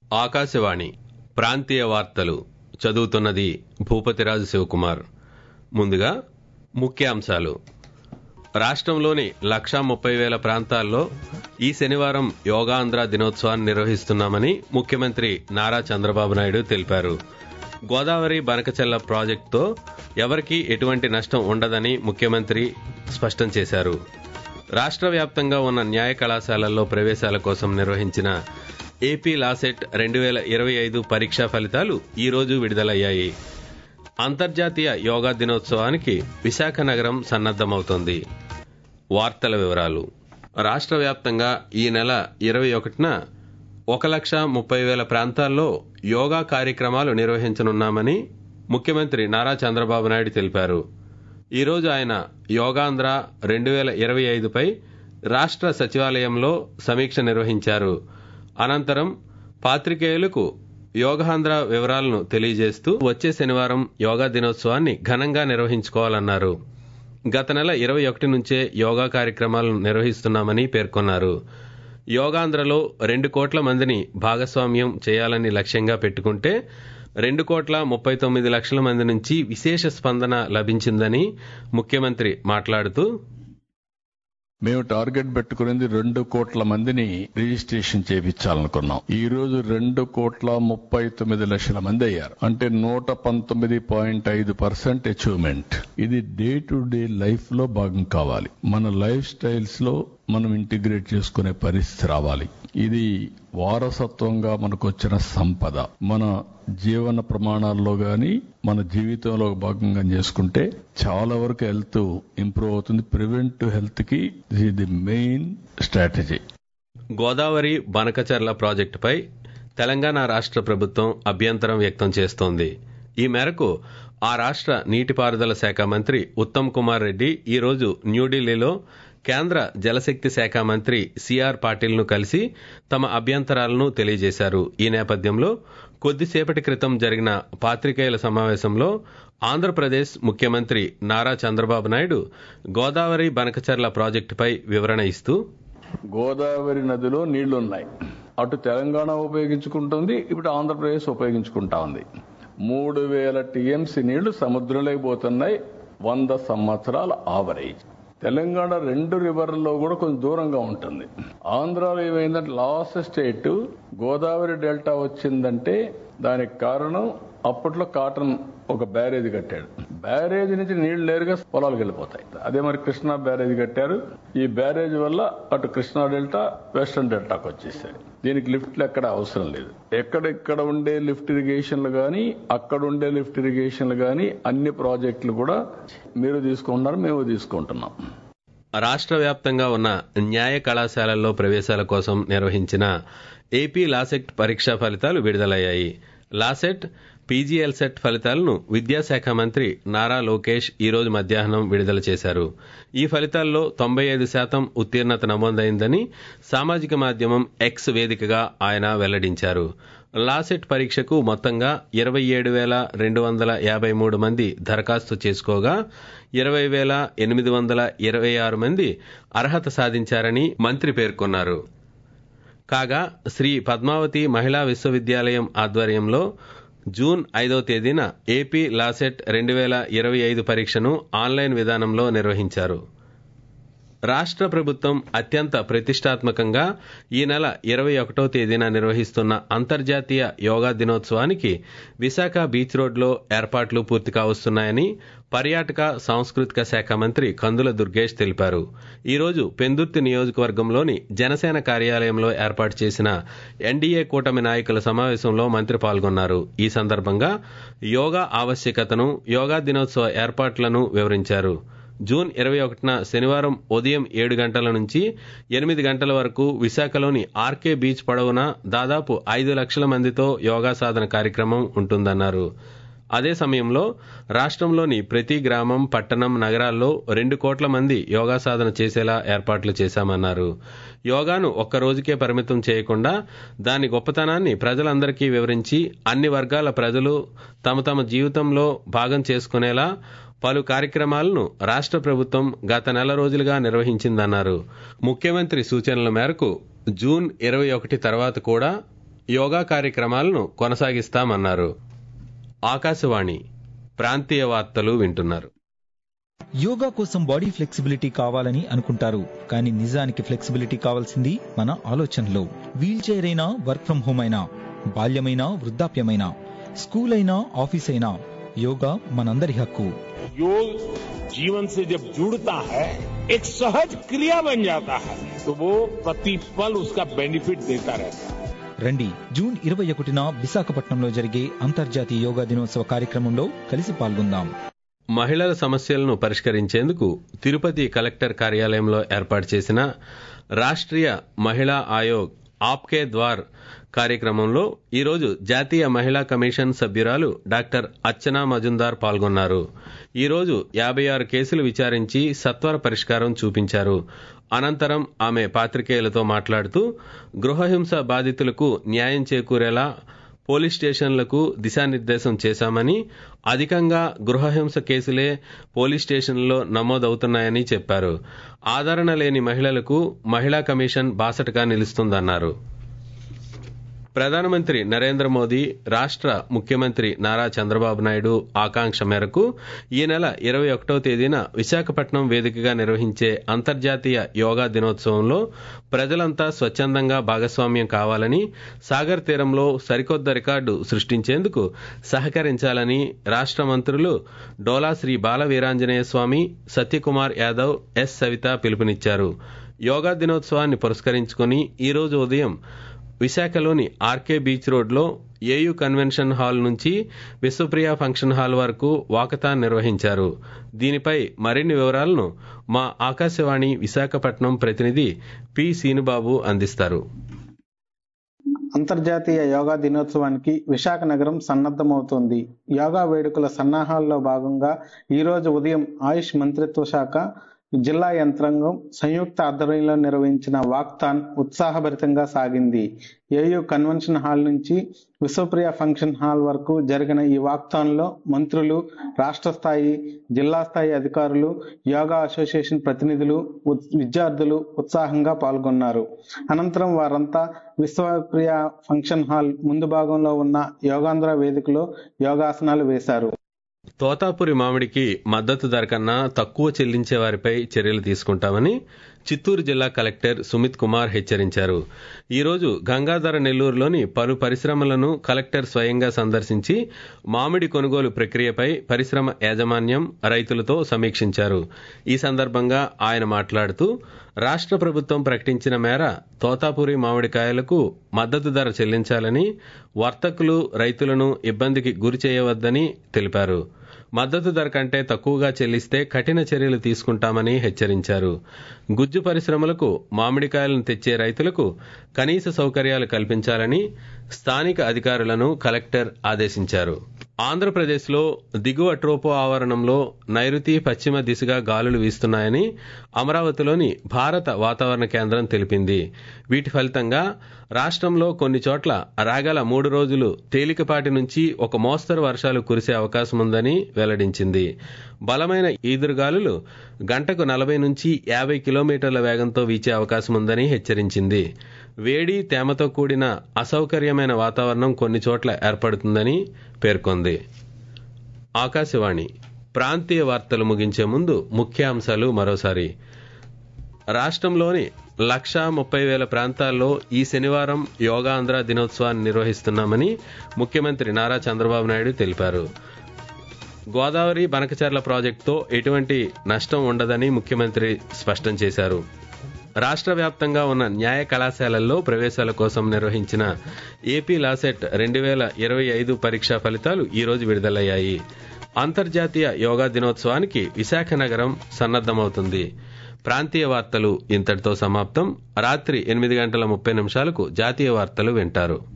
ఆకాశవాణి ప్రాంతీయ వార్తలు చదువుతున్నది భూపతిరాజు శివకుమార్ ముందుగా ముఖ్యాంశాలు రాష్ట్రంలోని లక్షా ముప్పై వేల ప్రాంతాల్లో ఈ శనివారం యోగాంధ్ర దినోత్సవాన్ని నిర్వహిస్తున్నామని ముఖ్యమంత్రి నారా చంద్రబాబు నాయుడు తెలిపారు గోదావరి బనకచెల్ల ప్రాజెక్టుతో ఎవరికీ ఎటువంటి నష్టం ఉండదని ముఖ్యమంత్రి స్పష్టం చేశారు రాష్ట్ర వ్యాప్తంగా ఉన్న న్యాయ కళాశాలల్లో ప్రవేశాల కోసం నిర్వహించిన ఏపీ లాసెట్ రెండు వేల ఇరవై ఐదు పరీక్షా ఫలితాలు ఈ రోజు విడుదలయ్యాయి అంతర్జాతీయ యోగా దినోత్సవానికి విశాఖ నగరం సన్నద్దమవుతోంది వార్తల వివరాలు రాష్ట్ర వ్యాప్తంగా ఈ నెల ఇరవై ఒకటిన ఒక లక్ష ముప్పై వేల ప్రాంతాల్లో యోగా కార్యక్రమాలు నిర్వహించనున్నామని ముఖ్యమంత్రి నారా చంద్రబాబు నాయుడు తెలిపారు ఈరోజు ఆయన యోగాంధ్ర రెండు వేల ఇరవై ఐదుపై రాష్ట్ర సచివాలయంలో సమీక్ష నిర్వహించారు అనంతరం పాత్రికేయులకు యోగాంధ్ర వివరాలను తెలియజేస్తూ వచ్చే శనివారం యోగా దినోత్సవాన్ని ఘనంగా నిర్వహించుకోవాలన్నారు గత నెల ఇరవై ఒకటి నుంచే యోగా కార్యక్రమాలను నిర్వహిస్తున్నామని పేర్కొన్నారు యోగాంధ్రలో రెండు కోట్ల మందిని భాగస్వామ్యం చేయాలని లక్ష్యంగా పెట్టుకుంటే రెండు కోట్ల ముప్పై తొమ్మిది లక్షల మంది నుంచి విశేష స్పందన లభించిందని ముఖ్యమంత్రి మాట్లాడుతూ మేము టార్గెట్ పెట్టుకునేది రెండు కోట్ల మందిని రిజిస్ట్రేషన్ చేయించాలనుకున్నాం ఈ రోజు రెండు కోట్ల ముప్పై తొమ్మిది లక్షల మంది అయ్యారు అంటే నూట పంతొమ్మిది పాయింట్ ఐదు పర్సెంట్ అచీవ్మెంట్ ఇది డే టు డే లైఫ్ లో భాగం కావాలి మన లైఫ్ స్టైల్స్ లో మనం ఇంటిగ్రేట్ చేసుకునే పరిస్థితి రావాలి ఇది వారసత్వంగా మనకు వచ్చిన సంపద మన జీవన ప్రమాణాల్లో గాని మన జీవితంలో భాగంగా చేసుకుంటే చాలా వరకు హెల్త్ ఇంప్రూవ్ అవుతుంది ప్రివెంటివ్ హెల్త్ కి the main strategy Godavari Banakacherla ప్రాజెక్టుపై తెలంగాణ రాష్ట్ర ప్రభుత్వం అభ్యంతరం వ్యక్తం చేస్తోంది ఈ మేరకు ఆ రాష్ట్ర నీటిపారుదల శాఖ మంత్రి ఉత్తమ్ కుమార్ రెడ్డి ఈరోజు న్యూఢిల్లీలో కేంద్ర జలశక్తి శాఖ మంత్రి సిఆర్ పాటిల్ను కలిసి తమ అభ్యంతరాలను తెలియజేశారు ఈ నేపథ్యంలో కొద్దిసేపటి క్రితం జరిగిన పాత్రికేయుల సమావేశంలో ఆంధ్రప్రదేశ్ ముఖ్యమంత్రి నారా చంద్రబాబు నాయుడు గోదావరి బనకచర్ల ప్రాజెక్టుపై వివరణ ఇస్తూ గోదావరి నదిలో నీళ్లున్నాయి అటు తెలంగాణ ఉపయోగించుకుంటుంది ఇప్పుడు ఆంధ్రప్రదేశ్ ఉపయోగించుకుంటా ఉంది మూడు వేల టీఎంసీ నీళ్లు సముద్రంలోకి పోతున్నాయి వంద సంవత్సరాల ఆవరేజ్ తెలంగాణ రెండు రివర్లలో కూడా కొంచెం దూరంగా ఉంటుంది ఆంధ్రాలో ఏమైందంటే లాస్ట్ స్టేట్ గోదావరి డెల్టా వచ్చిందంటే దానికి కారణం అప్పట్లో కాటన్ ఒక బ్యారేజ్ కట్టాడు బ్యారేజ్ నుంచి నీళ్లు నేరుగా పొలాలకు వెళ్ళిపోతాయి అదే మరి కృష్ణా బ్యారేజ్ కట్టారు ఈ బ్యారేజ్ వల్ల అటు కృష్ణా డెల్టా వెస్టర్న్ డెల్టాకు వచ్చేసాయి దీనికి లిఫ్ట్లు ఎక్కడ అవసరం లేదు ఎక్కడ ఇక్కడ ఉండే లిఫ్ట్ ఇరిగేషన్లు కానీ అక్కడ ఉండే లిఫ్ట్ ఇరిగేషన్లు కానీ అన్ని ప్రాజెక్టులు కూడా మీరు తీసుకుంటున్నారు మేము తీసుకుంటున్నాం రాష్ట్ర వ్యాప్తంగా ఉన్న న్యాయ కళాశాలల్లో ప్రవేశాల కోసం నిర్వహించిన ఏపీ లాసెట్ పరీక్షా ఫలితాలు విడుదలయ్యాయి లాసెట్ పీజీఎల్ సెట్ ఫలితాలను విద్యాశాఖ మంత్రి నారా లోకేష్ ఈ రోజు మధ్యాహ్నం విడుదల చేశారు ఈ ఫలితాల్లో తొంభై ఐదు శాతం ఉత్తీర్ణత నమోదైందని సామాజిక మాధ్యమం ఎక్స్ వేదికగా ఆయన వెల్లడించారు లాసెట్ పరీక్షకు మొత్తంగా ఇరవై ఏడు వేల రెండు వందల యాభై మూడు మంది దరఖాస్తు చేసుకోగా ఇరవై వేల ఎనిమిది వందల ఇరవై ఆరు మంది అర్హత సాధించారని మంత్రి పేర్కొన్నారు కాగా శ్రీ పద్మావతి మహిళా విశ్వవిద్యాలయం ఆధ్వర్యంలో జూన్ ఐదో తేదీన ఏపీ లాసెట్ రెండు వేల ఇరవై ఐదు పరీక్షను ఆన్లైన్ విధానంలో నిర్వహించారు రాష్ట్ర ప్రభుత్వం అత్యంత ప్రతిష్టాత్మకంగా ఈ నెల ఇరవై ఒకటో తేదీన నిర్వహిస్తున్న అంతర్జాతీయ యోగా దినోత్సవానికి విశాఖ బీచ్ రోడ్లో ఏర్పాట్లు పూర్తి కావస్తున్నాయని పర్యాటక సాంస్కృతిక శాఖ మంత్రి కందుల దుర్గేష్ తెలిపారు ఈరోజు పెందుర్తి నియోజకవర్గంలోని జనసేన కార్యాలయంలో ఏర్పాటు చేసిన ఎన్డీఏ కూటమి నాయకుల సమావేశంలో మంత్రి పాల్గొన్నారు ఈ సందర్భంగా యోగా ఆవశ్యకతను యోగా దినోత్సవ ఏర్పాట్లను వివరించారు జూన్ ఇరవై ఒకటిన శనివారం ఉదయం ఏడు గంటల నుంచి ఎనిమిది గంటల వరకు విశాఖలోని ఆర్కే బీచ్ పొడవున దాదాపు ఐదు లక్షల మందితో యోగా సాధన కార్యక్రమం ఉంటుందన్నారు అదే సమయంలో రాష్ట్రంలోని ప్రతి గ్రామం పట్టణం నగరాల్లో రెండు కోట్ల మంది యోగా సాధన చేసేలా ఏర్పాట్లు చేశామన్నారు యోగాను ఒక్క రోజుకే పరిమితం చేయకుండా దాని గొప్పతనాన్ని ప్రజలందరికీ వివరించి అన్ని వర్గాల ప్రజలు తమ తమ జీవితంలో భాగం చేసుకునేలా పలు కార్యక్రమాలను రాష్ట్ర ప్రభుత్వం గత నెల రోజులుగా నిర్వహించిందన్నారు ముఖ్యమంత్రి సూచనల మేరకు జూన్ ఇరవై ఒకటి తర్వాత కూడా యోగా కార్యక్రమాలను కొనసాగిస్తామన్నారు ఆకాశవాణి ప్రాంతీయ వార్తలు వింటున్నారు యోగా కోసం బాడీ ఫ్లెక్సిబిలిటీ కావాలని అనుకుంటారు కానీ నిజానికి ఫ్లెక్సిబిలిటీ కావాల్సింది మన ఆలోచనలో వీల్ చైర్ అయినా వర్క్ ఫ్రం హోమ్ అయినా బాల్యమైనా వృద్ధాప్యమైనా స్కూల్ అయినా ఆఫీస్ అయినా యోగా మనందరి హక్కు योग जीवन से जब जुड़ता है एक सहज क्रिया बन जाता है तो वो प्रतिपल उसका बेनिफिट देता रहता है రండి జూన్ ఇరవై ఒకటిన విశాఖపట్నంలో జరిగే అంతర్జాతీయ యోగా దినోత్సవ కార్యక్రమంలో కలిసి పాల్గొందాం మహిళల సమస్యలను పరిష్కరించేందుకు తిరుపతి కలెక్టర్ కార్యాలయంలో ఏర్పాటు చేసిన రాష్ట్రీయ మహిళా ఆయోగ్ ఆప్కే ద్వార్ కార్యక్రమంలో ఈరోజు జాతీయ మహిళా కమిషన్ సభ్యురాలు డాక్టర్ అర్చనా మజుందార్ పాల్గొన్నారు ఈరోజు యాభై ఆరు కేసులు విచారించి సత్వర పరిష్కారం చూపించారు అనంతరం ఆమె పాత్రికేయులతో మాట్లాడుతూ గృహహింస బాధితులకు న్యాయం చేకూరేలా పోలీస్ స్టేషన్లకు దిశానిర్దేశం చేశామని అధికంగా గృహహింస కేసులే పోలీస్ స్టేషన్లలో నమోదవుతున్నాయని చెప్పారు ఆదరణ లేని మహిళలకు మహిళా కమిషన్ బాసటగా నిలుస్తుందన్నారు ప్రధానమంత్రి నరేంద్ర మోదీ రాష్ట్ర ముఖ్యమంత్రి నారా చంద్రబాబు నాయుడు ఆకాంక్ష మేరకు ఈ నెల ఇరవై ఒకటో తేదీన విశాఖపట్నం వేదికగా నిర్వహించే అంతర్జాతీయ యోగా దినోత్సవంలో ప్రజలంతా స్వచ్ఛందంగా భాగస్వామ్యం కావాలని సాగర్ తీరంలో సరికొత్త రికార్డు సృష్టించేందుకు సహకరించాలని రాష్ట్ర మంత్రులు డోలా శ్రీ బాల వీరాంజనేయ స్వామి సత్యకుమార్ యాదవ్ ఎస్ సవిత పిలుపునిచ్చారు యోగా దినోత్సవాన్ని పురస్కరించుకుని ఈ రోజు ఉదయం విశాఖలోని ఆర్కే బీచ్ రోడ్లో ఏయూ కన్వెన్షన్ హాల్ నుంచి విశ్వప్రియ ఫంక్షన్ హాల్ వరకు వాకథాన్ నిర్వహించారు దీనిపై మరిన్ని వివరాలను మా ఆకాశవాణి విశాఖపట్నం ప్రతినిధి పి సీనుబాబు అందిస్తారు అంతర్జాతీయ యోగా దినోత్సవానికి విశాఖ నగరం సన్నద్ధమవుతోంది యోగా వేడుకల సన్నాహాల్లో భాగంగా ఈరోజు ఉదయం ఆయుష్ మంత్రిత్వ శాఖ జిల్లా యంత్రాంగం సంయుక్త ఆధ్వర్యంలో నిర్వహించిన వాక్థాన్ ఉత్సాహభరితంగా సాగింది ఏయూ కన్వెన్షన్ హాల్ నుంచి విశ్వప్రియ ఫంక్షన్ హాల్ వరకు జరిగిన ఈ వాక్థాన్లో మంత్రులు రాష్ట్ర స్థాయి జిల్లా స్థాయి అధికారులు యోగా అసోసియేషన్ ప్రతినిధులు విద్యార్థులు ఉత్సాహంగా పాల్గొన్నారు అనంతరం వారంతా విశ్వప్రియ ఫంక్షన్ హాల్ ముందు భాగంలో ఉన్న యోగాంధ్ర వేదికలో యోగాసనాలు వేశారు తోతాపురి మామిడికి మద్దతు ధర కన్నా తక్కువ చెల్లించే వారిపై చర్యలు తీసుకుంటామని చిత్తూరు జిల్లా కలెక్టర్ సుమిత్ కుమార్ హెచ్చరించారు ఈరోజు గంగాధర నెల్లూరులోని పలు పరిశ్రమలను కలెక్టర్ స్వయంగా సందర్శించి మామిడి కొనుగోలు ప్రక్రియపై పరిశ్రమ యాజమాన్యం రైతులతో సమీక్షించారు ఈ సందర్భంగా ఆయన మాట్లాడుతూ రాష్ట్ర ప్రభుత్వం ప్రకటించిన మేర తోతాపురి మామిడికాయలకు మద్దతు ధర చెల్లించాలని వర్తకులు రైతులను ఇబ్బందికి గురి చేయవద్దని తెలిపారు మద్దతు ధర కంటే తక్కువగా చెల్లిస్తే కఠిన చర్యలు తీసుకుంటామని హెచ్చరించారు గుజ్జు పరిశ్రమలకు మామిడికాయలను తెచ్చే రైతులకు కనీస సౌకర్యాలు కల్పించాలని స్థానిక అధికారులను కలెక్టర్ ఆదేశించారు ఆంధ్రప్రదేశ్లో దిగువ ట్రోపో ఆవరణంలో నైరుతి పశ్చిమ దిశగా గాలులు వీస్తున్నాయని అమరావతిలోని భారత వాతావరణ కేంద్రం తెలిపింది వీటి ఫలితంగా రాష్ట్రంలో కొన్ని చోట్ల రాగల మూడు రోజులు తేలికపాటి నుంచి ఒక మోస్తరు వర్షాలు కురిసే అవకాశం ఉందని వెల్లడించింది బలమైన ఈదురుగాలులు గంటకు నలభై నుంచి యాభై కిలోమీటర్ల వేగంతో వీచే అవకాశం ఉందని హెచ్చరించింది వేడి తేమతో కూడిన అసౌకర్యమైన వాతావరణం కొన్ని చోట్ల ఏర్పడుతుందని పేర్కొంది ఆకాశవాణి ప్రాంతీయ వార్తలు ముగించే ముందు ముఖ్యాంశాలు మరోసారి రాష్ట్రంలోని లక్షా ముప్పై వేల ప్రాంతాల్లో ఈ శనివారం యోగాంధ్ర దినోత్సవాన్ని నిర్వహిస్తున్నామని ముఖ్యమంత్రి నారా చంద్రబాబు నాయుడు తెలిపారు గోదావరి బనకచర్ల ప్రాజెక్టుతో ఎటువంటి నష్టం ఉండదని ముఖ్యమంత్రి స్పష్టం చేశారు రాష్ట్ర వ్యాప్తంగా ఉన్న న్యాయ కళాశాలల్లో ప్రవేశాల కోసం నిర్వహించిన ఏపీ లాసెట్ రెండు వేల ఇరవై ఐదు పరీక్షా ఫలితాలు ఈరోజు విడుదలయ్యాయి అంతర్జాతీయ యోగా దినోత్సవానికి విశాఖ నగరం సన్నద్దమవుతుంది ప్రాంతీయ వార్తలు ఇంతటితో సమాప్తం రాత్రి ఎనిమిది గంటల ముప్పై నిమిషాలకు జాతీయ వార్తలు వింటారు